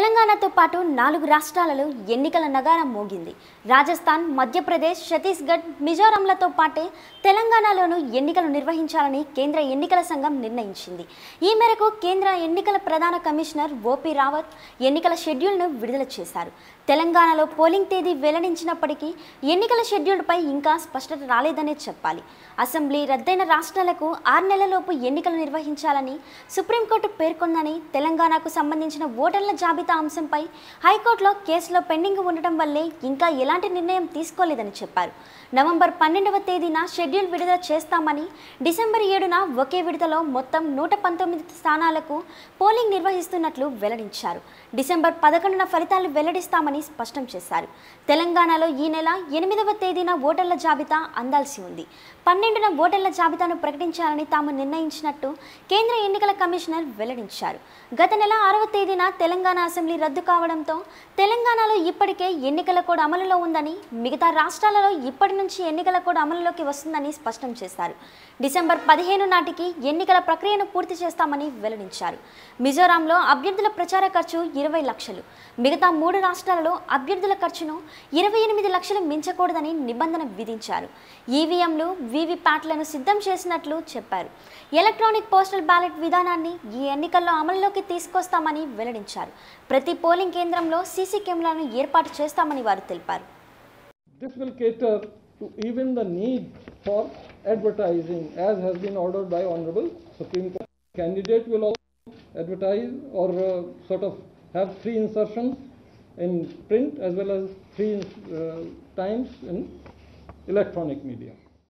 తెలంగాణతో పాటు నాలుగు రాష్ట్రాలలో ఎన్నికల నగారం మోగింది రాజస్థాన్ మధ్యప్రదేశ్ ఛత్తీస్గఢ్ మిజోరంలతో పాటే తెలంగాణలోనూ ఎన్నికలు నిర్వహించాలని కేంద్ర ఎన్నికల సంఘం నిర్ణయించింది ఈ మేరకు కేంద్ర ఎన్నికల ప్రధాన కమిషనర్ ఓపీ రావత్ ఎన్నికల షెడ్యూల్ను విడుదల చేశారు తెలంగాణలో పోలింగ్ తేదీ వెల్లడించినప్పటికీ ఎన్నికల షెడ్యూల్పై ఇంకా స్పష్టత రాలేదనే చెప్పాలి అసెంబ్లీ రద్దయిన రాష్ట్రాలకు ఆరు నెలలలోపు ఎన్నికలు నిర్వహించాలని సుప్రీంకోర్టు పేర్కొందని తెలంగాణకు సంబంధించిన ఓటర్ల జాబితా అంశంపై హైకోర్టులో కేసులో పెండింగ్ ఉండటం వల్లే ఇంకా ఎలాంటి నిర్ణయం తీసుకోలేదని చెప్పారు నవంబర్ పన్నెండవ తేదీన షెడ్యూల్ విడుదల చేస్తామని డిసెంబర్ ఏడున ఒకే విడతలో మొత్తం నూట పంతొమ్మిది స్థానాలకు పోలింగ్ నిర్వహిస్తున్నట్లు వెల్లడించారు డిసెంబర్ పదకొండున ఫలితాలు వెల్లడిస్తామని స్పష్టం చేశారు తెలంగాణలో ఈ నెల ఎనిమిదవ తేదీన ఓటర్ల జాబితా అందాల్సి ఉంది పన్నెండున ఓటర్ల జాబితాను ప్రకటించాలని తాము నిర్ణయించినట్టు కేంద్ర ఎన్నికల కమిషనర్ వెల్లడించారు గత నెల ఆరవ తేదీన తెలంగాణ అసెంబ్లీ రద్దు కావడంతో తెలంగాణలో ఇప్పటికే ఎన్నికల కోడ్ అమలులో ఉందని మిగతా రాష్ట్రాలలో ఇప్పటి నుంచి ఎన్నికల కోడ్ అమలులోకి వస్తుందని స్పష్టం చేశారు డిసెంబర్ పదిహేను నాటికి ఎన్నికల ప్రక్రియను పూర్తి చేస్తామని వెల్లడించారు మిజోరాంలో అభ్యర్థుల ప్రచార ఖర్చు ఇరవై లక్షలు మిగతా మూడు రాష్ట్రాలలో అభ్యర్థుల ఖర్చును ఇరవై ఎనిమిది లక్షలు మించకూడదని నిబంధన విధించారు ఈవీఎంలు వీవీప్యాట్లను సిద్ధం చేసినట్లు చెప్పారు ఎలక్ట్రానిక్ పోస్టల్ బ్యాలెట్ విధానాన్ని ఈ ఎన్నికల్లో అమల్లోకి తీసుకొస్తామని వెల్లడించారు ప్రతి పోలింగ్ కేంద్రంలో సీసీ కెమెరాలను ఏర్పాటు చేస్తామని వారు తెలిపారు This will cater to even the need for advertising as has been ordered by Honorable Supreme Court. Candidate will also advertise or uh, sort of have free insertions in print as well as free uh, times in electronic media.